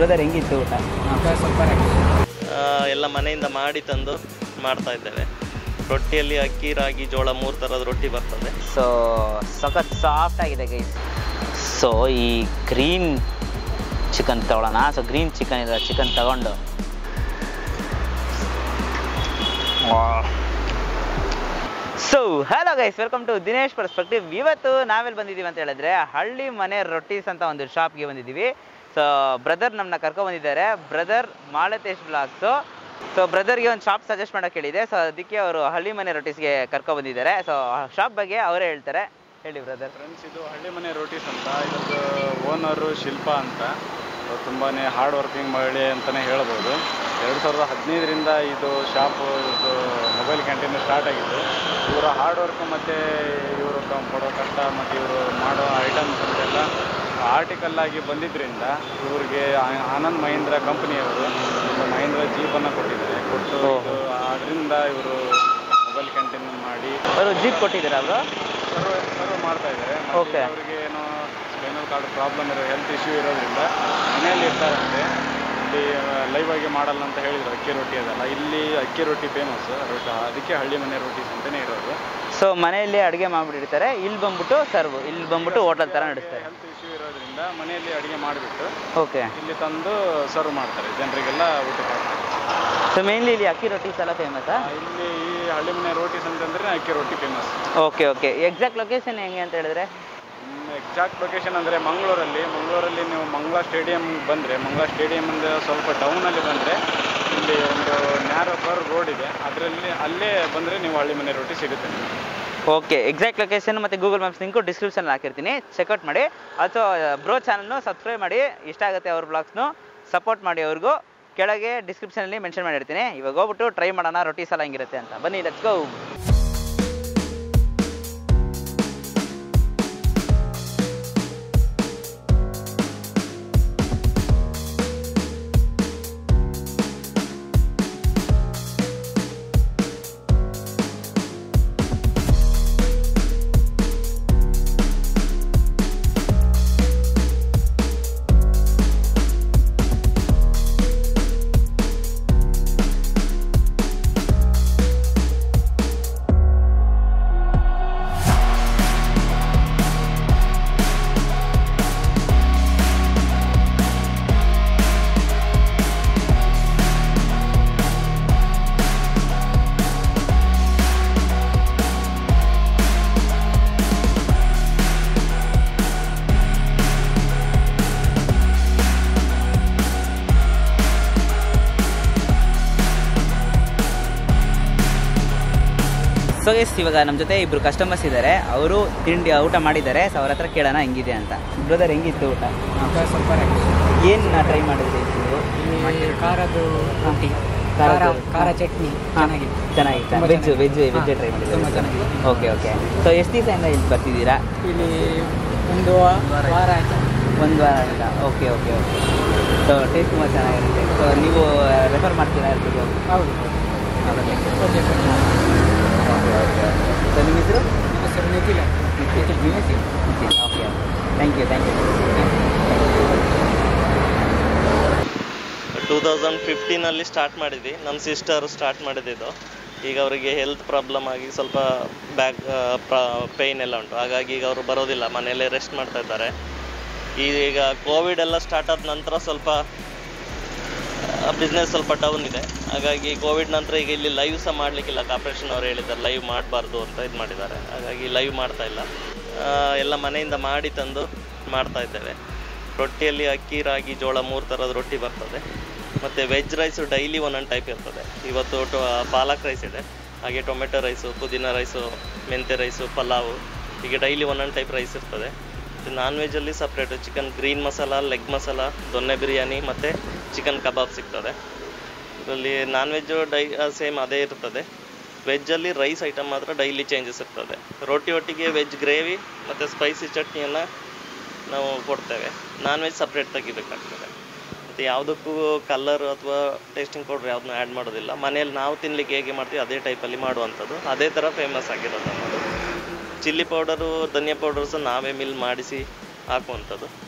Brother ಹೆಂಗಿತ್ತು ಊಟ super ಆಗಿದೆ ಆ, ಎಲ್ಲ ಮನೆಯಿಂದ ಮಾಡಿ ತಂದು ಮಾಡ್ತಾ ಇದ್ದೇವೆ ರೊಟ್ಟಿಯಲ್ಲಿ ಅಕ್ಕಿ ರಾಗಿ ಜೋಳ ಮೂರು ಥರದ ರೊಟ್ಟಿ ಬರ್ತದೆ ಸೊ ಸಖತ್ ಸಾಫ್ಟ್ ಆಗಿದೆ ಗೈಸ್ ಸೊ ಈ ಗ್ರೀನ್ ಚಿಕನ್ ತಗೊಳ್ಳೋಣ ಸೊ ಗ್ರೀನ್ ಚಿಕನ್ ಇದೆ ಚಿಕನ್ ತಗೊಂಡು so hello guys welcome to Dinesh perspective ಇವತ್ತು ನಾವೆಲ್ಲಿ ಬಂದಿದ್ದೀವಿ ಅಂತ ಹೇಳಿದ್ರೆ ಹಳ್ಳಿ ಮನೆ ರೊಟ್ಟೀಸ್ ಅಂತ ಒಂದು ಶಾಪ್ಗೆ ಬಂದಿದ್ದೀವಿ ಸೊ ಬ್ರದರ್ ನಮ್ಮನ್ನ ಕರ್ಕೊ ಬಂದಿದ್ದಾರೆ ಬ್ರದರ್ ಮಾಳತೇಶ್ ಬ್ಲಾಗ್ಸು ಸೊ ಬ್ರದರ್ಗೆ ಒಂದು ಶಾಪ್ ಸಜೆಸ್ಟ್ ಮಾಡೋಕೆ ಹೇಳಿದೆ ಸೊ ಅದಕ್ಕೆ ಅವರು ಹಳ್ಳಿ ಮನೆ ರೊಟೀಸ್ಗೆ ಕರ್ಕೊ ಬಂದಿದ್ದಾರೆ ಸೊ ಶಾಪ್ ಬಗ್ಗೆ ಅವರೇ ಹೇಳ್ತಾರೆ ಹೇಳಿ ಬ್ರದರ್ ಫ್ರೆಂಡ್ಸ್ ಇದು ಹಳ್ಳಿ ಮನೆ ರೋಟೀಸ್ ಅಂತ ಇದ್ರದ್ದು ಓನರು ಶಿಲ್ಪ ಅಂತ ತುಂಬಾ ಹಾರ್ಡ್ ವರ್ಕಿಂಗ್ ಮಹಿಳೆ ಅಂತಲೇ ಹೇಳ್ಬೋದು ಎರಡು ಸಾವಿರದ ಹದಿನೈದರಿಂದ ಇದು ಶಾಪು ಇದು ಮೊಬೈಲ್ ಕ್ಯಾಂಟೀನ್ ಸ್ಟಾರ್ಟ್ ಆಗಿದ್ದು ಇವರ ಹಾರ್ಡ್ ವರ್ಕ್ ಮತ್ತು ಇವರು ಕೊಡೋ ಕಷ್ಟ ಮತ್ತು ಇವರು ಮಾಡೋ ಐಟಮ್ಸ್ ಅಂತೆಲ್ಲ ಆರ್ಟಿಕಲ್ ಆಗಿ ಬಂದಿದ್ದರಿಂದ ಇವ್ರಿಗೆ ಆ- ಆನಂದ್ ಮಹೀಂದ್ರ ಕಂಪನಿಯವರು ಒಂದು ಮಹೀಂದ್ರ ಜೀಪನ್ನು ಕೊಟ್ಟಿದ್ದಾರೆ ಕೊಟ್ಟು ಇದು ಅದರಿಂದ ಇವರು ಮೊಬೈಲ್ ಕ್ಯಾಂಟೀನ್ ಮಾಡಿ ಅವರು ಜೀಪ್ ಕೊಟ್ಟಿದ್ದೀರಾ ಅವರು ಸರ್ವ್ ಸರ್ವ್ ಮಾಡ್ತಾ ಇದ್ದಾರೆ Okay. ಅವರಿಗೆ ಏನೋ ಸ್ಪೈನಲ್ ಕಾರ್ಡ್ ಪ್ರಾಬ್ಲಮ್ ಇರೋ ಹೆಲ್ತ್ ಇಶ್ಯೂ ಇರೋದ್ರಿಂದ ಮನೆಯಲ್ಲಿ ಇರ್ತಾರಂತೆ ಇಲ್ಲಿ ಲೈವ್ ಆಗಿ ಮಾಡಲ್ಲ ಅಂತ ಹೇಳಿದ್ರು ಅಕ್ಕಿ ರೊಟ್ಟಿ ಅದಲ್ಲ ಇಲ್ಲಿ ಅಕ್ಕಿ ರೊಟ್ಟಿ ಫೇಮಸ್ ರೊಟ್ಟಿ ಅದಕ್ಕೆ ಹಳ್ಳಿ ಮನೆ ರೊಟೀಸ್ ಅಂತಲೇ ಇರೋದು ಸೊ ಮನೆಯಲ್ಲಿ ಅಡುಗೆ ಮಾಡ್ಬಿಟ್ಟಿರ್ತಾರೆ ಇಲ್ಲಿ ಬಂದ್ಬಿಟ್ಟು ಸರ್ವ್ ಇಲ್ಲಿ ಬಂದ್ಬಿಟ್ಟು ಹೋಟೆಲ್ ಥರ ನಡೆಸ್ತಾರೆ ಹೆಲ್ತ್ ಇಶ್ಯೂ ಇರೋದ್ರಿಂದ ಮನೆಯಲ್ಲಿ ಅಡುಗೆ ಮಾಡಿಬಿಟ್ಟು ಓಕೆ ಇಲ್ಲಿ ತಂದು ಸರ್ವ್ ಮಾಡ್ತಾರೆ ಜನರಿಗೆಲ್ಲ ಊಟಕ್ಕೆ ಹಾಕ್ತಾರೆ ಸೊ ಮೇನ್ಲಿ ಇಲ್ಲಿ ಅಕ್ಕಿ ರೊಟೀಸ್ ಎಲ್ಲ ಫೇಮಸಾ ಆ, ಇಲ್ಲಿ ಈ ಹಳ್ಳಿ ಮನೆ ರೋಟೀಸ್ ಅಂತಂದ್ರೆ ಅಕ್ಕಿ ರೊಟ್ಟಿ famous okay okay exact location ಹೆಂಗೆ ಅಂತ ಹೇಳಿದ್ರೆ ಎಕ್ಸಾಕ್ಟ್ ಲೊಕೇಶನ್ ಅಂದರೆ ಮಂಗಳೂರಲ್ಲಿ ಮಂಗಳೂರಲ್ಲಿ ನೀವು ಮಂಗಳ ಸ್ಟೇಡಿಯಂ ಬಂದರೆ ಮಂಗಳ ಸ್ಟೇಡಿಯಮಿಂದ ಸ್ವಲ್ಪ ಡೌನಲ್ಲಿ ಬಂದರೆ ಇಲ್ಲಿ ಒಂದು ನ್ಯಾರೋ ಕರ್ ರೋಡ್ ಇದೆ ಅದರಲ್ಲಿ ಅಲ್ಲೇ ಬಂದರೆ ನೀವು ಹಳ್ಳಿ ಮನೆ ರೊಟ್ಟಿ ಸಿಗುತ್ತೆ ನಿಮಗೆ ಓಕೆ ಎಕ್ಸಾಕ್ಟ್ ಲೊಕೇಶನ್ ಮತ್ತು ಗೂಗಲ್ ಮ್ಯಾಪ್ಸ್ ಲಿಂಕು ಡಿಸ್ಕ್ರಿಪ್ಷನ್ ಹಾಕಿರ್ತೀನಿ ಚೆಕ್ಔಟ್ ಮಾಡಿ ಆಲ್ಸೋ ಬ್ರೋ ಚಾನಲ್ನು ಸಬ್ಸ್ಕ್ರೈಬ್ ಮಾಡಿ ಇಷ್ಟ ಆಗುತ್ತೆ ಅವ್ರ ಬ್ಲಾಗ್ಸ್ನು ಸಪೋರ್ಟ್ ಮಾಡಿ ಅವ್ರಿಗೂ ಕೆಳಗೆ ಡಿಸ್ಕ್ರಿಪ್ಷನಲ್ಲಿ ಮೆನ್ಷನ್ ಮಾಡಿರ್ತೀನಿ ಇವಾಗ ಹೋಗ್ಬಿಟ್ಟು ಟ್ರೈ ಮಾಡೋಣ ರೊಟೀಸ್ ಎಲ್ಲ ಹೆಂಗಿರುತ್ತೆ ಅಂತ ಬನ್ನಿ ಲೆಟ್ಸ್ ಗೋ ಸೊ ಎಸ್ ಇವಾಗ ನಮ್ಮ ಜೊತೆ ಇಬ್ರು ಕಸ್ಟಮರ್ಸ್ ಇದ್ದಾರೆ ಅವರು ತಿಂಡಿ ಊಟ ಮಾಡಿದ್ದಾರೆ ಸೊ ಅವ್ರ ಹತ್ರ ಕೇಳೋಣ ಹೆಂಗಿದೆ ಅಂತ ಬ್ರದರ್ ಹೆಂಗಿತ್ತು ಊಟ ಸೂಪರ್ ಆಗಿದೆ ಏನು ಟ್ರೈ ಮಾಡಿದ್ರಿ ನೀವು ಇಲ್ಲಿ ಖಾರದ್ದು ರೊಟ್ಟಿ ಖಾರದ ಖಾರ ರೊಟ್ಟಿ. ಖಾರ ಚಟ್ನಿ ಚೆನ್ನಾಗಿದೆ ಚೆನ್ನಾಗಿತ್ತು ತುಂಬ ವೆಜ್ ವೆಜ್ ಚೆನ್ನಾಗಿದೆ. ವೆಜ್ ಹಾ, ಟ್ರೈ ಮಾಡಿದ್ರಿ ತುಂಬ ಚೆನ್ನಾಗಿದೆ. ಓಕೆ ಓಕೆ ಸೊ ಎಷ್ಟು ದಿವಸದಿಂದ ಇಲ್ಲಿ ಬರ್ತಿದ್ದೀರಾ ಇಲ್ಲಿ ಒಂದು ವಾರ ಆಯ್ತು ಒಂದು ವಾರ ಆಯ್ತಾ okay okay okay so taste ತುಂಬ ಚೆನ್ನಾಗಿರುತ್ತೆ ಸೊ ನೀವು ರೆಫರ್ ಮಾಡ್ತೀರಾ ಎಲ್ರಿಗೂ ಹೌದು okay okay sir okay okay so ನಿಮ್ಮ ಹೆಸರು ನಮ್ಮ ಹೆಸರು Nikhila Nikhil Nikhil Nikhil okay thank you thank you two thousand ಫಿಫ್ಟೀನಲ್ಲಿ ಸ್ಟಾರ್ಟ್ ಮಾಡಿದ್ವಿ ನಮ್ಮ ಸಿಸ್ಟರ್ ಸ್ಟಾರ್ಟ್ ಮಾಡಿದ್ದು ಈಗ ಅವರಿಗೆ ಹೆಲ್ತ್ ಪ್ರಾಬ್ಲಮ್ ಆಗಿ ಸ್ವಲ್ಪ ಬ್ಯಾಕ್ ಪೇಯ್ನ್ ಎಲ್ಲ ಉಂಟು ಹಾಗಾಗಿ ಈಗ ಅವರು ಬರೋದಿಲ್ಲ ಮನೆಯಲ್ಲೇ ರೆಸ್ಟ್ ಮಾಡ್ತಾ ಇದ್ದಾರೆ ಈಗ ಕೋವಿಡ್ ಎಲ್ಲ ಸ್ಟಾರ್ಟ್ ಆದ ನಂತರ ಸ್ವಲ್ಪ ಬಿಸ್ನೆಸ್ ಸ್ವಲ್ಪ ಡೌನ್ ಇದೆ ಹಾಗಾಗಿ ಕೋವಿಡ್ ನಂತರ ಈಗ ಇಲ್ಲಿ ಲೈವ್ ಸಹ ಮಾಡಲಿಕ್ಕಿಲ್ಲ ಕಾರ್ಪೊರೇಷನ್ ಅವರು ಹೇಳಿದ್ದಾರೆ ಲೈವ್ ಮಾಡಬಾರ್ದು ಅಂತ ಇದು ಮಾಡಿದ್ದಾರೆ ಹಾಗಾಗಿ ಲೈವ್ ಮಾಡ್ತಾ ಇಲ್ಲ ಆ, ಎಲ್ಲ ಮನೆಯಿಂದ ಮಾಡಿ ತಂದು ಮಾಡ್ತಾ ಇದ್ದೇವೆ ರೊಟ್ಟಿಯಲ್ಲಿ ಅಕ್ಕಿ ರಾಗಿ ಜೋಳ ಮೂರು ಥರದ ರೊಟ್ಟಿ ಬರ್ತದೆ ಮತ್ತು ವೆಜ್ ರೈಸು ಡೈಲಿ ಒಂದೊಂದು ಟೈಪ್ ಇರ್ತದೆ ಇವತ್ತು ಟೊ ಪಾಲಕ್ ರೈಸ್ ಇದೆ ಹಾಗೆ ಟೊಮೆಟೊ ರೈಸು ಪುದೀನ ರೈಸು ಮೆಂತ್ಯ ರೈಸು ಪಲಾವು ಹೀಗೆ ಡೈಲಿ ಒಂದೊಂದು ಟೈಪ್ ರೈಸ್ ಇರ್ತದೆ ನಾನ್ ವೆಜ್ಜಲ್ಲಿ separate chicken green masala leg masala donne biryani ಮತ್ತು ಚಿಕನ್ ಕಬಾಬ್ ಸಿಗ್ತದೆ ಇದರಲ್ಲಿ ನಾನ್ ವೆಜ್ಜು ಡೈ ಸೇಮ್ ಅದೇ ಇರ್ತದೆ ವೆಜ್ಜಲ್ಲಿ ರೈಸ್ ಐಟಮ್ ಮಾತ್ರ ಡೈಲಿ ಚೇಂಜಸ್ ಇರ್ತದೆ ರೊಟ್ಟಿ ಒಟ್ಟಿಗೆ ವೆಜ್ ಗ್ರೇವಿ ಮತ್ತು ಸ್ಪೈಸಿ ಚಟ್ನಿಯನ್ನು ನಾವು ಕೊಡ್ತೇವೆ ನಾನ್ ವೆಜ್ ಸಪ್ರೇಟ್ ತೆಗಿಬೇಕಾಗ್ತದೆ ಮತ್ತು ಯಾವುದಕ್ಕೂ ಕಲರ್ ಅಥವಾ ಟೇಸ್ಟಿಂಗ್ ಪೌಡ್ರ್ ಯಾವುದನ್ನೂ ಆ್ಯಡ್ ಮಾಡೋದಿಲ್ಲ ಮನೆಯಲ್ಲಿ ನಾವು ತಿನ್ಲಿಕ್ಕೆ ಹೇಗೆ ಮಾಡ್ತೀವಿ ಅದೇ ಟೈಪಲ್ಲಿ ಮಾಡುವಂಥದ್ದು ಅದೇ ಥರ ಫೇಮಸ್ ಆಗಿರೋದು ನಮ್ಮದು ಚಿಲ್ಲಿ ಪೌಡರು ಧನಿಯಾ ಪೌಡರ್ ಸಹ ನಾವೇ ಮಿಲ್ ಮಾಡಿಸಿ ಹಾಕುವಂಥದ್ದು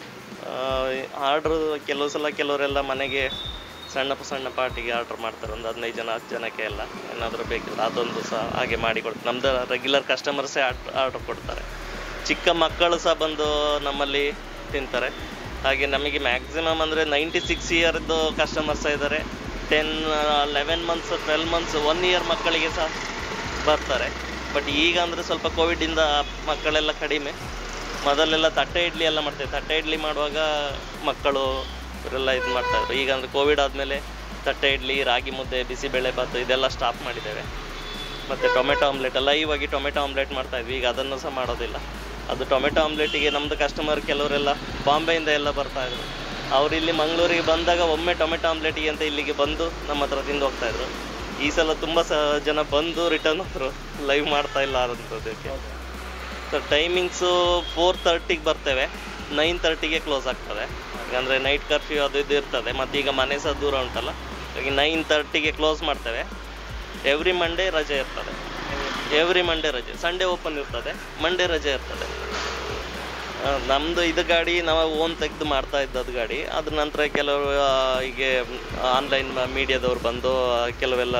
ಆರ್ಡ್ರ್ ಕೆಲವು ಸಲ ಕೆಲವರೆಲ್ಲ ಮನೆಗೆ ಸಣ್ಣ ಪ- ಸಣ್ಣ ಪಾರ್ಟಿಗೆ ಆರ್ಡ್ರ್ ಮಾಡ್ತಾರೆ ಒಂದು ಹದಿನೈದು ಜನ ಹತ್ತು ಜನಕ್ಕೆ ಎಲ್ಲ ಏನಾದರೂ ಬೇಕಿಲ್ಲ ಅದೊಂದು ಸಹ ಹಾಗೆ ಮಾಡಿ ಕೊಡ್ತಾರೆ ನಮ್ಮದು ರೆಗ್ಯುಲರ್ ಕಸ್ಟಮರ್ಸೇ ಆರ್ಡ್ರ್ ಕೊಡ್ತಾರೆ ಚಿಕ್ಕ ಮಕ್ಕಳು ಸಹ ಬಂದು ನಮ್ಮಲ್ಲಿ ತಿಂತಾರೆ ಹಾಗೆ ನಮಗೆ ಮ್ಯಾಕ್ಸಿಮಮ್ ಅಂದರೆ ನೈಂಟಿ ಸಿಕ್ಸ್ ಇಯರ್ದು ಕಸ್ಟಮರ್ಸ್ ಇದ್ದಾರೆ ten eleven months twelve months one year ಮಕ್ಕಳಿಗೆ ಸಹ ಬರ್ತಾರೆ ಬಟ್ ಈಗ ಅಂದರೆ ಸ್ವಲ್ಪ ಕೋವಿಡಿಂದ ಮಕ್ಕಳೆಲ್ಲ ಕಡಿಮೆ ಮೊದಲೆಲ್ಲ ತಟ್ಟೆ ಇಡ್ಲಿ ಎಲ್ಲ ಮಾಡ್ತಾರೆ ತಟ್ಟೆ ಇಡ್ಲಿ ಮಾಡುವಾಗ ಮಕ್ಕಳು ಇವರೆಲ್ಲ ಇದು ಮಾಡ್ತಾಯಿದ್ರು ಈಗ ಅಂದರೆ ಕೋವಿಡ್ ಆದಮೇಲೆ ತಟ್ಟೆ ಇಡ್ಲಿ ರಾಗಿ ಮುದ್ದೆ ಬಿಸಿಬೇಳೆ ಭಾತು ಇದೆಲ್ಲ ಸ್ಟಾಪ್ ಮಾಡಿದ್ದೇವೆ ಮತ್ತು ಟೊಮೆಟೊ ಆಮ್ಲೆಟ್ ಲೈವ್ ಆಗಿ ಟೊಮೆಟೊ ಆಮ್ಲೆಟ್ ಮಾಡ್ತಾ ಇದ್ವಿ ಈಗ ಅದನ್ನು ಸಹ ಮಾಡೋದಿಲ್ಲ ಅದು ಟೊಮೆಟೊ ಆಮ್ಲೆಟಿಗೆ ನಮ್ಮದು ಕಸ್ಟಮರ್ ಕೆಲವರೆಲ್ಲ ಬಾಂಬೆಯಿಂದ ಎಲ್ಲ ಬರ್ತಾ ಇದ್ರು ಅವ್ರು ಇಲ್ಲಿ ಮಂಗಳೂರಿಗೆ ಬಂದಾಗ ಒಮ್ಮೆ ಟೊಮೆಟೊ ಆಮ್ಲೆಟಿಗೆ ಅಂತ ಇಲ್ಲಿಗೆ ಬಂದು ನಮ್ಮ ಹತ್ರ ತಿಂದು ಹೋಗ್ತಾ ಇದ್ರು ಈ ಸಲ ತುಂಬ ಸ ಜನ ಬಂದು ರಿಟರ್ನ್ ಹೋದ್ರು ಲೈವ್ ಮಾಡ್ತಾ ಇಲ್ಲ ಅನ್ನೋದಕ್ಕೆ ಸೊ ಟೈಮಿಂಗ್ಸು ಫೋರ್ ತರ್ಟಿಗೆ ಬರ್ತೇವೆ ನೈನ್ ತರ್ಟಿಗೆ ಕ್ಲೋಸ್ ಆಗ್ತದೆ ಯಾಕಂದರೆ ನೈಟ್ ಕರ್ಫ್ಯೂ ಅದು ಇದು ಇರ್ತದೆ ಮತ್ತು ಈಗ ಮನೆ ಸಹ ದೂರ ಉಂಟಲ್ಲ ಹಾಗೆ ನೈನ್ ತರ್ಟಿಗೆ ಕ್ಲೋಸ್ ಮಾಡ್ತೇವೆ ಎವ್ರಿ ಮಂಡೇ ರಜೆ ಇರ್ತದೆ ಎವ್ರಿ ಮಂಡೇ ರಜೆ ಸಂಡೇ ಓಪನ್ ಇರ್ತದೆ ಮಂಡೇ ರಜೆ ಇರ್ತದೆ ಆ, ನಮ್ದು ಇದು ಗಾಡಿ ನಾವು ಓನ್ ತೆಗೆದು ಮಾಡ್ತಾ ಇದ್ದದ್ದು ಗಾಡಿ ಅದ್ರ ನಂತರ ಕೆಲವರು ಆ, ಹೀಗೆ ಆನ್ಲೈನ್ ಮೀಡಿಯಾದವ್ರು ಬಂದು ಆ, ಕೆಲವೆಲ್ಲ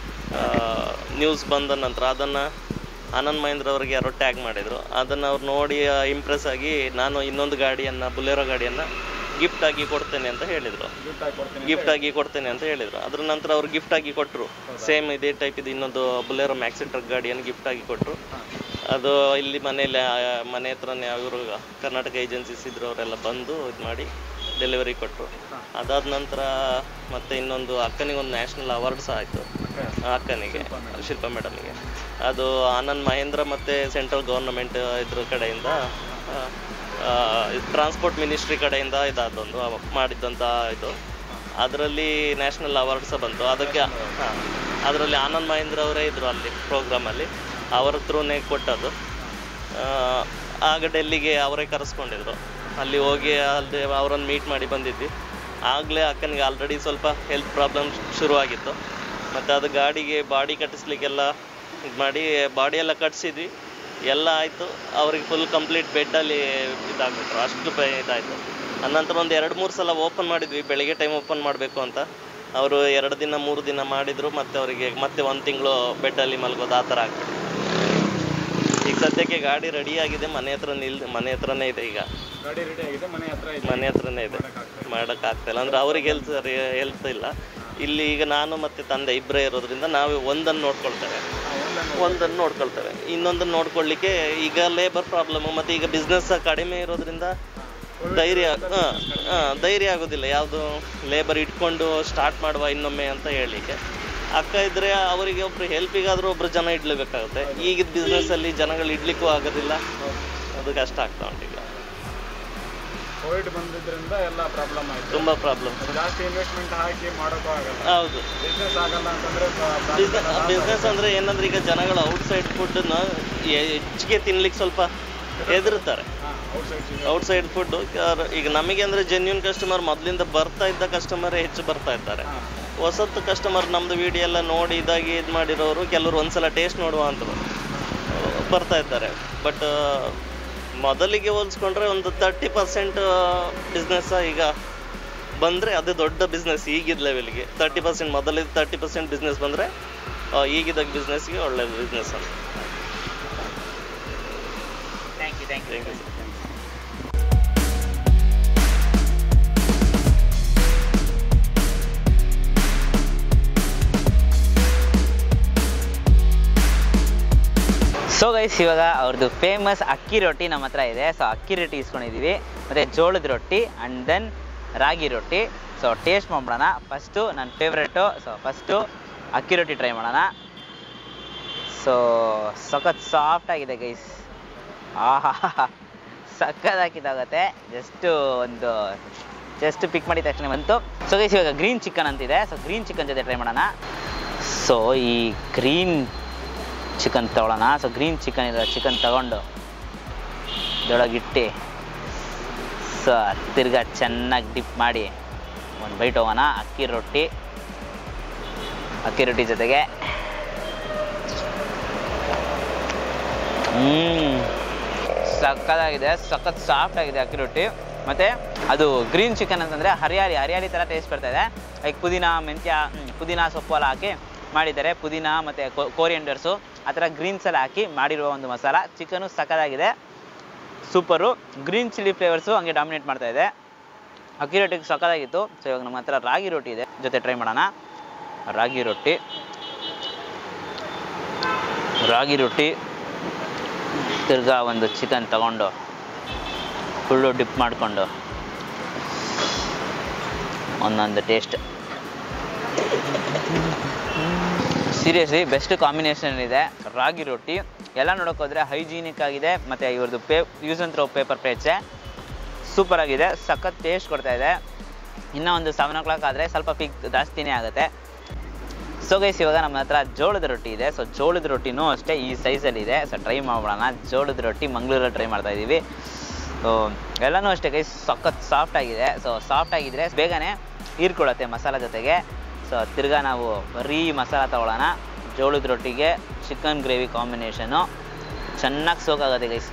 ನ್ಯೂಸ್ ಬಂದ ನಂತರ ಅದನ್ನು ಆನಂದ್ ಮಹೇಂದ್ರ ಅವ್ರಿಗೆ ಯಾರೋ ಟ್ಯಾಗ್ ಮಾಡಿದರು ಅದನ್ನು ಅವ್ರು ನೋಡಿ ಇಂಪ್ರೆಸ್ ಆಗಿ ನಾನು ಇನ್ನೊಂದು ಗಾಡಿಯನ್ನು ಬುಲೆರೋ ಗಾಡಿಯನ್ನು ಗಿಫ್ಟ್ ಆಗಿ ಕೊಡ್ತೇನೆ ಅಂತ ಹೇಳಿದರು ಗಿಫ್ಟ್ ಆಗಿ ಕೊಡ್ತೇನೆ ಅಂತ ಹೇಳಿದರು ಅದ್ರ ನಂತರ ಅವ್ರು ಗಿಫ್ಟ್ ಆಗಿ ಕೊಟ್ಟರು ಸೇಮ್ ಇದೇ ಟೈಪ್ ಇದು ಇನ್ನೊಂದು ಬುಲೆರೋ ಮ್ಯಾಕ್ಸಿ ಟ್ರಕ್ ಗಾಡಿಯನ್ನು ಗಿಫ್ಟ್ ಆಗಿ ಕೊಟ್ಟರು ಅದು ಇಲ್ಲಿ ಮನೇಲಿ ಆ, ಮನೆ ಹತ್ರನೇ ಅವರು ಕರ್ನಾಟಕ ಏಜೆನ್ಸೀಸ್ ಇದ್ರು ಅವರೆಲ್ಲ ಬಂದು ಇದು ಮಾಡಿ ಡೆಲಿವರಿ ಕೊಟ್ಟರು ಅದಾದ ನಂತರ ಮತ್ತೆ ಇನ್ನೊಂದು ಅಕ್ಕನಿಗೆ ಒಂದು ನ್ಯಾಷನಲ್ ಅವಾರ್ಡ್ ಸಹ ಆಯಿತು ಅಕ್ಕನಿಗೆ ಶಿಲ್ಪಾ ಮೇಡಮ್ಗೆ ಅದು ಆನಂದ್ ಮಹೇಂದ್ರ ಮತ್ತು ಸೆಂಟ್ರಲ್ ಗೌರ್ನಮೆಂಟ್ ಇದ್ರ ಕಡೆಯಿಂದ ಟ್ರಾನ್ಸ್ಪೋರ್ಟ್ ಮಿನಿಸ್ಟ್ರಿ ಕಡೆಯಿಂದ ಇದಾದೊಂದು ಅವ ಮಾಡಿದ್ದಂಥ ಇದು ಅದರಲ್ಲಿ ನ್ಯಾಷನಲ್ ಅವಾರ್ಡ್ ಸಹ ಬಂತು ಅದಕ್ಕೆ ಹಾಂ ಅದರಲ್ಲಿ ಆನಂದ್ ಮಹೇಂದ್ರ ಅವರೇ ಇದ್ದರು ಅಲ್ಲಿ ಪ್ರೋಗ್ರಾಮಲ್ಲಿ ಅವರ ಥ್ರೂನೇ ಕೊಟ್ಟದ್ದು ಆ, ಆಗ ಡೆಲ್ಲಿಗೆ ಅವರೇ ಕರೆಸ್ಕೊಂಡಿದ್ರು ಅಲ್ಲಿ ಹೋಗಿ ಅಲ್ಲಿ ಅವರನ್ನು ಮೀಟ್ ಮಾಡಿ ಬಂದಿದ್ವಿ ಆಗಲೇ ಅಕ್ಕನಿಗೆ ಆಲ್ರೆಡಿ ಸ್ವಲ್ಪ ಹೆಲ್ತ್ ಪ್ರಾಬ್ಲಮ್ ಶುರುವಾಗಿತ್ತು ಮತ್ತು ಅದು ಗಾಡಿಗೆ ಬಾಡಿ ಕಟ್ಟಿಸ್ಲಿಕ್ಕೆಲ್ಲ ಇದು ಮಾಡಿ ಬಾಡಿ ಎಲ್ಲ ಕಟ್ಸಿದ್ವಿ ಎಲ್ಲ ಆಯಿತು ಅವ್ರಿಗೆ ಫುಲ್ ಕಂಪ್ಲೀಟ್ ಬೆಡ್ಡಲ್ಲಿ ಇದಾಗ್ಬಿಟ್ರು ಅಷ್ಟು ಪೇ ಇದಾಯಿತು ಅನಂತರ ಒಂದು ಎರಡು ಮೂರು ಸಲ ಓಪನ್ ಮಾಡಿದ್ವಿ ಬೆಳಿಗ್ಗೆ ಟೈಮ್ ಓಪನ್ ಮಾಡಬೇಕು ಅಂತ ಅವರು ಎರಡು ದಿನ ಮೂರು ದಿನ ಮಾಡಿದರು ಮತ್ತು ಅವರಿಗೆ ಮತ್ತೆ ಒಂದು ತಿಂಗಳು ಬೆಡ್ಡಲ್ಲಿ ಮಲಗೋದು ಆ ಥರ ಆಗ್ಬಿಟ್ಟು ಈಗ ಸದ್ಯಕ್ಕೆ ಗಾಡಿ ರೆಡಿ ಆಗಿದೆ ಮನೆ ಹತ್ರ ನಿಲ್ ಮನೆ ಹತ್ರನೇ ಇದೆ ಈಗ ಗಾಡಿ ರೆಡಿ ಆಗಿದೆ ಮನೆ ಹತ್ರ ಇದೆ ಮನೆ ಹತ್ರನೇ ಇದೆ ಮಾಡೋಕ್ಕಾಗ್ತಿಲ್ಲ ಅಂದ್ರೆ ಅವ್ರಿಗೆ ಹೆಲ್ತ್ ಹೆಲ್ತ್ ಇಲ್ಲ ಇಲ್ಲಿ ಈಗ ನಾನು ಮತ್ತು ತಂದೆ ಇಬ್ಬರೇ ಇರೋದ್ರಿಂದ ನಾವು ಒಂದನ್ನು ನೋಡ್ಕೊಳ್ತೇವೆ ಒಂದನ್ನು ನೋಡ್ಕೊಳ್ತೇವೆ ಇನ್ನೊಂದನ್ನು ನೋಡ್ಕೊಳ್ಳಿಕ್ಕೆ ಈಗ ಲೇಬರ್ ಪ್ರಾಬ್ಲಮ್ ಮತ್ತು ಈಗ ಬಿಸ್ನೆಸ್ ಕಡಿಮೆ ಇರೋದ್ರಿಂದ ಧೈರ್ಯ ಹಾಂ ಹಾಂ ಧೈರ್ಯ ಆಗೋದಿಲ್ಲ ಯಾವುದು ಲೇಬರ್ ಇಟ್ಕೊಂಡು ಸ್ಟಾರ್ಟ್ ಮಾಡುವ ಇನ್ನೊಮ್ಮೆ ಅಂತ ಹೇಳಲಿಕ್ಕೆ ಅಕ್ಕ ಇದ್ರೆ ಅವರಿಗೆ ಒಬ್ರು ಹೆಲ್ಪಿಗಾದ್ರೂ ಒಬ್ರು ಜನ ಇಡ್ಲೇಬೇಕಾಗುತ್ತೆ ಈಗಿನ ಬಿಸ್ನೆಸ್ಸಲ್ಲಿ ಜನಗಳು ಇಡ್ಲಿಕ್ಕೂ ಆಗೋದಿಲ್ಲ ಅದು ಕಷ್ಟ ಆಗ್ತಾ ಉಂಟು ಈಗ ಕೋವಿಡ್ ಬಂದಿದ್ರಿಂದ ಎಲ್ಲ ಪ್ರಾಬ್ಲಮ್ ಆಯ್ತು ತುಂಬ ಪ್ರಾಬ್ಲಮ್ ಜಾಸ್ತಿ ಇನ್ವೆಸ್ಟ್ಮೆಂಟ್ ಹಾಕಿ ಮಾಡೋಕ್ಕೂ ಆಗಲ್ಲ ಹೌದು ಬಿಸ್ನೆಸ್ ಆಗಲ್ಲ ಅಂತಂದ್ರೆ ಬಿಸ್ನೆಸ್ ಅಂದ್ರೆ ಏನಂದ್ರೆ ಈಗ ಜನಗಳು ಔಟ್ಸೈಡ್ ಫುಡ್ನ ಹೆಚ್ಚಿಗೆ ತಿನ್ಲಿಕ್ಕೆ ಸ್ವಲ್ಪ ಹೆದರ್ತಾರೆ ಔಟ್ಸೈಡ್ ಔಟ್ಸೈಡ್ ಫುಡ್ ಈಗ ನಮಗೆ ಅಂದ್ರೆ ಜೆನ್ಯೂನ್ ಕಸ್ಟಮರ್ ಮೊದಲಿಂದ ಬರ್ತಾ ಇದ್ದ ಕಸ್ಟಮರೇ ಹೆಚ್ಚು ಬರ್ತಾ ಇದ್ದಾರೆ ಹೊಸತ್ತು ಕಸ್ಟಮರ್ ನಮ್ದು ವಿಡಿಯೋ ಎಲ್ಲ ನೋಡಿ ಇದಾಗಿ ಇದು ಮಾಡಿರೋರು ಕೆಲವರು ಒಂದ್ಸಲ ಟೇಸ್ಟ್ ನೋಡುವ ಅಂತ ಬರ್ತಾ ಇದ್ದಾರೆ ಬಟ್ ಮೊದಲಿಗೆ ಹೋಲಿಸ್ಕೊಂಡ್ರೆ ಒಂದು ತರ್ಟಿ ಪರ್ಸೆಂಟ್ ಬಿಸ್ನೆಸ್ ಈಗ ಬಂದರೆ ಅದೇ ದೊಡ್ಡ ಬಿಸ್ನೆಸ್ ಈಗಿದ ಲೆವೆಲ್ಗೆ ತರ್ಟಿ ಪರ್ಸೆಂಟ್ ಮೊದಲಿದ್ದು ತರ್ಟಿ ಪರ್ಸೆಂಟ್ ಬಿಸ್ನೆಸ್ ಬಂದರೆ ಈಗಿದ್ದ ಬಿಸ್ನೆಸ್ಗೆ ಒಳ್ಳೆ ಬಿಸ್ನೆಸ್ ಅಂತ thank you thank you thank you so guys ಇವಾಗ ಅವ್ರದ್ದು ಫೇಮಸ್ ಅಕ್ಕಿ ರೊಟ್ಟಿ ನಮ್ಮ ಹತ್ರ ಇದೆ ಸೊ ಅಕ್ಕಿ ರೊಟ್ಟಿ ಇಸ್ಕೊಂಡಿದ್ದೀವಿ ಮತ್ತು ಜೋಳದ ರೊಟ್ಟಿ ಆ್ಯಂಡ್ ದೆನ್ ರಾಗಿ ರೊಟ್ಟಿ ಸೊ ಟೇಸ್ಟ್ ಮಾಡ್ಬಿಡೋಣ ಫಸ್ಟು ನನ್ನ ಫೇವ್ರೆಟು ಸೊ ಫಸ್ಟು ಅಕ್ಕಿ ರೊಟ್ಟಿ ಟ್ರೈ ಮಾಡೋಣ ಸೊ ಸಖತ್ ಸಾಫ್ಟ್ ಆಗಿದೆ ಗೈಸ್ ಆಹಾ ಸಖತ್ ಹಾಕಿದಾಗತ್ತೆ ಜಸ್ಟು ಒಂದು ಜಸ್ಟ್ ಪಿಕ್ ಮಾಡಿದ ತಕ್ಷಣ ಬಂತು ಸೊ ಗೈಸ್ ಇವಾಗ ಗ್ರೀನ್ ಚಿಕನ್ ಅಂತಿದೆ ಸೊ ಗ್ರೀನ್ ಚಿಕನ್ ಜೊತೆ ಟ್ರೈ ಮಾಡೋಣ ಸೊ ಈ ಗ್ರೀನ್ ಚಿಕನ್ ತಗೊಳ್ಳೋಣ ಸೊ ಗ್ರೀನ್ ಚಿಕನ್ ಇರೋ ಚಿಕನ್ ತಗೊಂಡು ಇಟ್ಟೆ ಸೊ ತಿರ್ಗಾ ಚೆನ್ನಾಗಿ ಡಿಪ್ ಮಾಡಿ ಒಂದು ಬೈಟ್ ಹೋಗೋಣ ಅಕ್ಕಿ ರೊಟ್ಟಿ ಅಕ್ಕಿ ರೊಟ್ಟಿ ಜೊತೆಗೆ ಹ್ಞೂ ಸಕ್ಕತ್ತಾಗಿದೆ ಸಖತ್ ಸಾಫ್ಟ್ ಆಗಿದೆ ಅಕ್ಕಿ ರೊಟ್ಟಿ ಮತ್ತು ಅದು ಗ್ರೀನ್ ಚಿಕನ್ ಅಂತಂದರೆ ಹರಿಯಾರಿ ಹರಿಯಾರಿ ಥರ ಟೇಸ್ಟ್ ಬರ್ತಾ ಇದೆ ಲೈಕ್ ಪುದೀನ ಮೆಂತ್ಯ ಹ್ಮ್, ಪುದೀನ ಸೊಪ್ಪು ಎಲ್ಲ ಹಾಕಿ ಮಾಡಿದ್ದಾರೆ ಪುದೀನ ಮತ್ತು ಕೋರಿಯಂಡರ್ಸು ಆ ಥರ ಗ್ರೀನ್ಸ್ ಎಲ್ಲ ಹಾಕಿ ಮಾಡಿರುವ ಒಂದು ಮಸಾಲ ಚಿಕನು ಸಕ್ಕದಾಗಿದೆ ಸೂಪರು ಗ್ರೀನ್ ಚಿಲ್ಲಿ ಫ್ಲೇವರ್ಸು ಹಂಗೆ ಡಾಮಿನೇಟ್ ಮಾಡ್ತಾ ಇದೆ ಅಕ್ಕಿ ರೊಟ್ಟಿಗೆ ಸಕ್ಕದಾಗಿತ್ತು ಸೊ ಇವಾಗ ನಮ್ಮ ಹತ್ರ ರಾಗಿ ರೊಟ್ಟಿ ಇದೆ ಜೊತೆ ಟ್ರೈ ಮಾಡೋಣ ರಾಗಿ ರೊಟ್ಟಿ ರಾಗಿ ರೊಟ್ಟಿ ತಿರ್ಗಾ ಒಂದು ಚಿಕನ್ ತಗೊಂಡು ಫುಲ್ಲು ಡಿಪ್ ಮಾಡಿಕೊಂಡು ಒಂದೊಂದು ಟೇಸ್ಟ್ ಸೀರಿಯಸ್ಲಿ ಬೆಸ್ಟ್ ಕಾಂಬಿನೇಷನ್ ಇದೆ ರಾಗಿ ರೊಟ್ಟಿ ಎಲ್ಲ ನೋಡೋಕೆ ಹೋದರೆ ಹೈಜೀನಿಕ್ ಆಗಿದೆ ಮತ್ತು ಇವ್ರದ್ದು pay use and throw paper ಪ್ಲೇಟ್ಸೆ ಸೂಪರ್ ಆಗಿದೆ ಸಖತ್ ಟೇಸ್ಟ್ ಕೊಡ್ತಾ ಇದೆ ಇನ್ನೂ ಒಂದು ಸೆವೆನ್ ಓ ಕ್ಲಾಕ್ ಆದರೆ ಸ್ವಲ್ಪ ಪಿಕ್ ಜಾಸ್ತಿನೇ ಆಗುತ್ತೆ ಸೊ ಗೈಸ್ ಇವಾಗ ನಮ್ಮ ಹತ್ರ ಜೋಳದ ರೊಟ್ಟಿ ಇದೆ ಸೊ ಜೋಳದ ರೊಟ್ಟಿನೂ ಅಷ್ಟೇ ಈ ಸೈಜಲ್ಲಿ ಇದೆ ಸೊ ಟ್ರೈ ಮಾಡ್ಬಿಡೋಣ ಜೋಳದ ರೊಟ್ಟಿ ಮಂಗಳೂರಲ್ಲಿ ಟ್ರೈ ಮಾಡ್ತಾ ಇದ್ದೀವಿ ಸೊ ಎಲ್ಲನೂ ಅಷ್ಟೇ ಗೈಸ್ ಸಖತ್ ಸಾಫ್ಟ್ ಆಗಿದೆ ಸೊ ಸಾಫ್ಟ್ ಆಗಿದ್ರೆ ಬೇಗನೆ ಹೀರ್ಕೊಳ್ಳುತ್ತೆ ಮಸಾಲ ಜೊತೆಗೆ ಸೊ ತಿರ್ಗಾ ನಾವು ಬರೀ ಮಸಾಲ ತಗೊಳ್ಳೋಣ ಜೋಳದ ರೊಟ್ಟಿಗೆ ಚಿಕನ್ ಗ್ರೇವಿ ಕಾಂಬಿನೇಷನು ಚೆನ್ನಾಗಿ ಸೋಕಾಗುತ್ತೆ ಗೈಸ್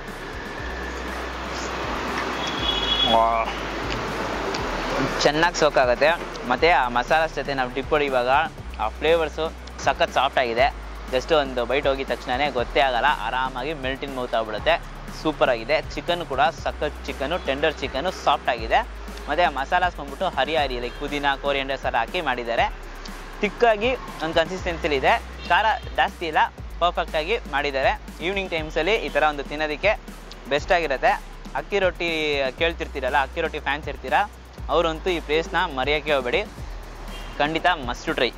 ಚೆನ್ನಾಗಿ ಸೋಕಾಗುತ್ತೆ ಮತ್ತು ಆ ಮಸಾಲ ಜೊತೆ ನಾವು ಡಿಪ್ ಹೊಡಿವಾಗ ಆ ಫ್ಲೇವರ್ಸು ಸಖತ್ ಸಾಫ್ಟ್ ಆಗಿದೆ ಜಸ್ಟ್ ಒಂದು ಬೈಟ್ ಹೋಗಿದ ತಕ್ಷಣವೇ ಗೊತ್ತೇ ಆಗಲ್ಲ ಆರಾಮಾಗಿ ಮೆಲ್ಟಿನ್ ಮೌತ್ ಆಗ್ಬಿಡುತ್ತೆ ಸೂಪರ್ ಆಗಿದೆ ಚಿಕನ್ ಕೂಡ ಸಖತ್ ಚಿಕನು ಟೆಂಡರ್ ಚಿಕನು ಸಾಫ್ಟ್ ಆಗಿದೆ ಮತ್ತು ಆ ಮಸಾಲಾಸ್ ಬಂದ್ಬಿಟ್ಟು ಹರಿಹರಿ ಲೈಕ್ ಪುದೀನ ಕೋರಿಯಂಡರ್ಸ್ ಎಲ್ಲ ಹಾಕಿ ಮಾಡಿದ್ದಾರೆ ತಿಕ್ಕಾಗಿ ಒಂದು ಕನ್ಸಿಸ್ಟೆನ್ಸಿಲಿ ಇದೆ ಖಾರ ಜಾಸ್ತಿ ಇಲ್ಲ ಪರ್ಫೆಕ್ಟಾಗಿ ಮಾಡಿದ್ದಾರೆ ಈವ್ನಿಂಗ್ ಟೈಮ್ಸಲ್ಲಿ ಈ ಥರ ಒಂದು ತಿನ್ನೋದಕ್ಕೆ ಬೆಸ್ಟ್ ಆಗಿರುತ್ತೆ ಅಕ್ಕಿ ರೊಟ್ಟಿ ಕೇಳ್ತಿರ್ತೀರಲ್ಲ ಅಕ್ಕಿ ರೊಟ್ಟಿ ಫ್ಯಾನ್ಸ್ ಇರ್ತೀರಾ ಅವರಂತೂ ಈ ಪ್ಲೇಸ್ನ ಮರೆಯೋಕ್ಕೆ ಹೋಗಬೇಡಿ ಖಂಡಿತ ಮಸ್ಟು ಟ್ರೈ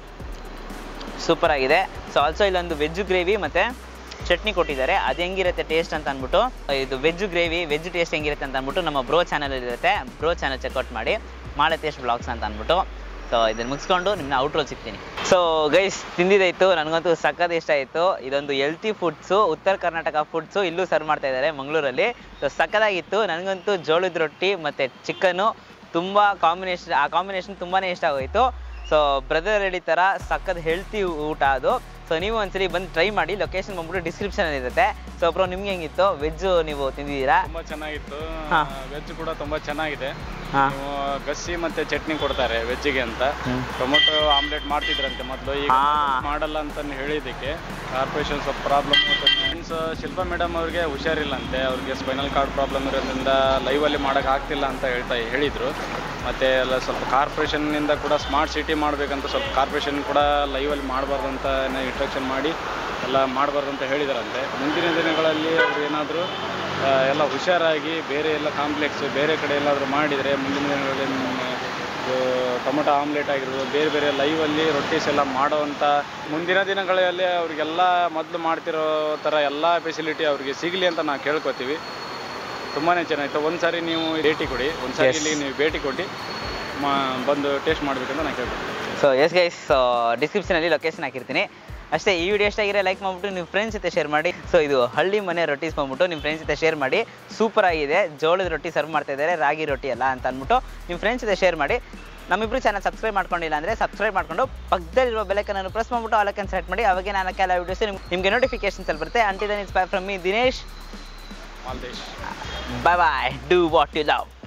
ಸೂಪರ್ ಆಗಿದೆ ಸೊ ಆಲ್ಸೋ ಇಲ್ಲೊಂದು ವೆಜ್ ಗ್ರೇವಿ ಮತ್ತು ಚಟ್ನಿ ಕೊಟ್ಟಿದ್ದಾರೆ ಅದು ಹೆಂಗಿರುತ್ತೆ ಟೇಸ್ಟ್ ಅಂತ ಅಂದ್ಬಿಟ್ಟು ಇದು ವೆಜ್ ಗ್ರೇವಿ ವೆಜ್ ಟೇಸ್ಟ್ ಹೆಂಗಿರುತ್ತೆ ಅಂತ ಅಂದ್ಬಿಟ್ಟು ನಮ್ಮ ಬ್ರೋ ಚಾನಲ್ ಇರುತ್ತೆ ಬ್ರೋ ಚಾನಲ್ ಚೆಕ್ಔಟ್ ಮಾಡಿ ಮಾಳೆ ಟೇಸ್ಟ್ ಬ್ಲಾಗ್ಸ್ ಅಂತ ಅಂದ್ಬಿಟ್ಟು ಸೊ ಇದನ್ನು ಮುಗಿಸ್ಕೊಂಡು ನಿಮ್ಮನ್ನ ಔಟ್ರೋಲ್ ಸಿಗ್ತೀನಿ ಸೊ ಗೈಸ್ ತಿಂದಿದ್ದಾಯಿತು ನನಗಂತೂ ಸಖತ್ ಇಷ್ಟ ಆಯಿತು ಇದೊಂದು ಹೆಲ್ತಿ ಫುಡ್ಸು ಉತ್ತರ ಕರ್ನಾಟಕ ಫುಡ್ಸು ಇಲ್ಲೂ ಸರ್ವ್ ಮಾಡ್ತಾ ಇದ್ದಾರೆ ಮಂಗಳೂರಲ್ಲಿ ಸೊ ಸಖತ್ತಾಗಿತ್ತು ನನಗಂತೂ ಜೋಳದ ರೊಟ್ಟಿ ಮತ್ತು ಚಿಕನ್ನು ತುಂಬ ಕಾಂಬಿನೇಷನ್ ಆ ಕಾಂಬಿನೇಷನ್ ತುಂಬಾ ಇಷ್ಟ ಆಗೋಯಿತು ಸೊ ಬ್ರದರ್ ಹೇಳಿ ಥರ ಸಖತ್ ಹೆಲ್ತಿ ಊಟ ಅದು ಸೊ ನೀವು ಒಂದ್ಸರಿ ಬಂದು ಟ್ರೈ ಮಾಡಿ ಲೊಕೇಶನ್ ಬಂದ್ಬಿಟ್ಟು ಡಿಸ್ಕ್ರಿಪ್ಷನಲ್ಲಿ ಇರುತ್ತೆ ಸೊ ಬ್ರೋ ನಿಮ್ಗೆ ಹೆಂಗಿತ್ತು ವೆಜ್ಜು ನೀವು ತಿಂದಿದ್ದೀರಾ ತುಂಬಾ ಚೆನ್ನಾಗಿತ್ತು ಹಾ. ವೆಜ್ ಕೂಡ ತುಂಬಾ ಚೆನ್ನಾಗಿದೆ ಹಾಂ ನೀವು ಗಸಿ ಮತ್ತೆ ಚಟ್ನಿ ಕೊಡ್ತಾರೆ ವೆಜ್ಜಿಗೆ ಅಂತ ಹ್ಮ್. ಟೊಮೊಟೊ ಆಮ್ಲೆಟ್ ಮಾಡ್ತಿದ್ರಂತೆ ಮೊದಲು ಈಗ ಹಾ. ಮಾಡಲ್ಲ ಅಂತ ಹೇಳಿದ್ದಕ್ಕೆ ಕಾರ್ಪೊರೇಷನ್ ಸ್ವಲ್ಪ ಪ್ರಾಬ್ಲಮ್ ಮೀನ್ಸ್ ಶಿಲ್ಪಾ ಮೇಡಮ್ ಅವ್ರಿಗೆ ಹುಷಾರಿಲ್ಲಂತೆ ಅವ್ರಿಗೆ ಸ್ಪೈನಲ್ ಕಾರ್ಡ್ ಪ್ರಾಬ್ಲಮ್ ಇರೋದ್ರಿಂದ ಲೈವಲ್ಲಿ ಮಾಡೋಕೆ ಆಗ್ತಿಲ್ಲ ಅಂತ ಹೇಳ್ತಾ ಹೇಳಿದರು ಮತ್ತು ಎಲ್ಲ ಸ್ವಲ್ಪ ಕಾರ್ಪೊರೇಷನ್ನಿಂದ ಕೂಡ ಸ್ಮಾರ್ಟ್ ಸಿಟಿ ಮಾಡಬೇಕಂತ ಸ್ವಲ್ಪ ಕಾರ್ಪೊರೇಷನ್ ಕೂಡ ಲೈವಲ್ಲಿ ಮಾಡಬಾರ್ದು ಅಂತ ಇಂಟ್ರಕ್ಷನ್ ಮಾಡಿ ಎಲ್ಲ ಮಾಡಬಾರ್ದು ಅಂತ ಹೇಳಿದಾರಂತೆ ಮುಂದಿನ ದಿನಗಳಲ್ಲಿ ಅವ್ರು ಏನಾದರೂ ಎಲ್ಲ ಹುಷಾರಾಗಿ ಬೇರೆ ಎಲ್ಲ ಕಾಂಪ್ಲೆಕ್ಸ್ ಬೇರೆ ಕಡೆ ಎಲ್ಲಾದರೂ ಮಾಡಿದರೆ ಮುಂದಿನ ದಿನಗಳಲ್ಲಿ ಮ್, ಇದು ಟೊಮೊಟೊ ಆಮ್ಲೆಟ್ ಆಗಿರ್ಬೋದು ಬೇರೆ ಬೇರೆ ಲೈವಲ್ಲಿ ರೊಟ್ಟೀಸ್ ಎಲ್ಲ ಮಾಡೋವಂಥ ಮುಂದಿನ ದಿನಗಳಲ್ಲಿ ಅವ್ರಿಗೆಲ್ಲ ಮೊದಲು ಮಾಡ್ತಿರೋ ಥರ ಎಲ್ಲ ಫೆಸಿಲಿಟಿ ಅವ್ರಿಗೆ ಸಿಗಲಿ ಅಂತ ನಾವು ಕೇಳ್ಕೊತೀವಿ ತುಂಬಾ ಚೆನ್ನಾಗಿತ್ತು ಒಂದು ಸಾರಿ ನೀವು ಭೇಟಿ ಕೊಡಿ ಒಂದು ಸಾರಿ Yes. ಇಲ್ಲಿ ನೀವು ಭೇಟಿ ಕೊಟ್ಟು ಮಾ ಬಂದು ಟೇಸ್ಟ್ ಮಾಡಬೇಕಂತ ನಾನು ಕೇಳ್ಕೊತೀನಿ ಸೊ ಎಸ್ ಗೈಸ್ ಸೊ ಡಿಸ್ಕ್ರಿಪ್ಷನಲ್ಲಿ ಲೊಕೇಶನ್ ಹಾಕಿರ್ತೀನಿ ಅಷ್ಟೇ ಈ ವಿಡಿಯೋ ಎಷ್ಟಾಗಿರೋ ಲೈಕ್ ಮಾಡ್ಬಿಟ್ಟು ನಿಮ್ಮ ಫ್ರೆಂಡ್ಸ್ ಜೊತೆ ಶೇರ್ ಮಾಡಿ ಸೊ ಇದು ಹಳ್ಳಿ ಮನೆ ರೊಟ್ಟೀಸ್ ಬಂದ್ಬಿಟ್ಟು ನಿಮ್ಮ ಫ್ರೆಂಡ್ಸ್ ಜೊತೆ ಶೇರ್ ಮಾಡಿ ಸೂಪರ್ ಆಗಿದೆ ಜೋಳದ ರೊಟ್ಟಿ ಸರ್ವ್ ಮಾಡ್ತಾ ಇದ್ದಾರೆ ರಾಗಿ ರೊಟ್ಟಿ ಎಲ್ಲ ಅಂತ ಅಂದ್ಬಿಟ್ಟು ನಿಮ್ಮ ಫ್ರೆಂಡ್ಸ್ ಜೊತೆ ಶೇರ್ ಮಾಡಿ ನಮ್ಮಿಬ್ರು ಚಾನಲ್ ಸಬ್ಸ್ಕ್ರೈಬ್ ಮಾಡ್ಕೊಂಡಿಲ್ಲ ಅಂದರೆ ಸಬ್ಸ್ಕ್ರೈಬ್ ಮಾಡ್ಕೊಂಡು ಪಕ್ಕದಲ್ಲಿರುವ ಬೆಲಕನ್ನು ಪ್ರೆಸ್ ಮಾಡ್ಬಿಟ್ಟು ಅಲಕ್ಕನ್ನು ಸೆಲೆಕ್ಟ್ ಮಾಡಿ ಅವಾಗೆ ನಾನು ಕೆಲ ವಿಡಿಯೋಸ್ ನಿಮಗೆ ನೋಟಿಫಿಕೇಶನ್ಸ್ ಅಲ್ಲಿ ಬರುತ್ತೆ ಅಂಟಿದನ್ ಇನ್ಸ್ ಬೈ ಫ್ರಮ್ ಮೀ ದಿನೇಶ್ ಮಾಲ್ದೇಶ್ bye bye do what you love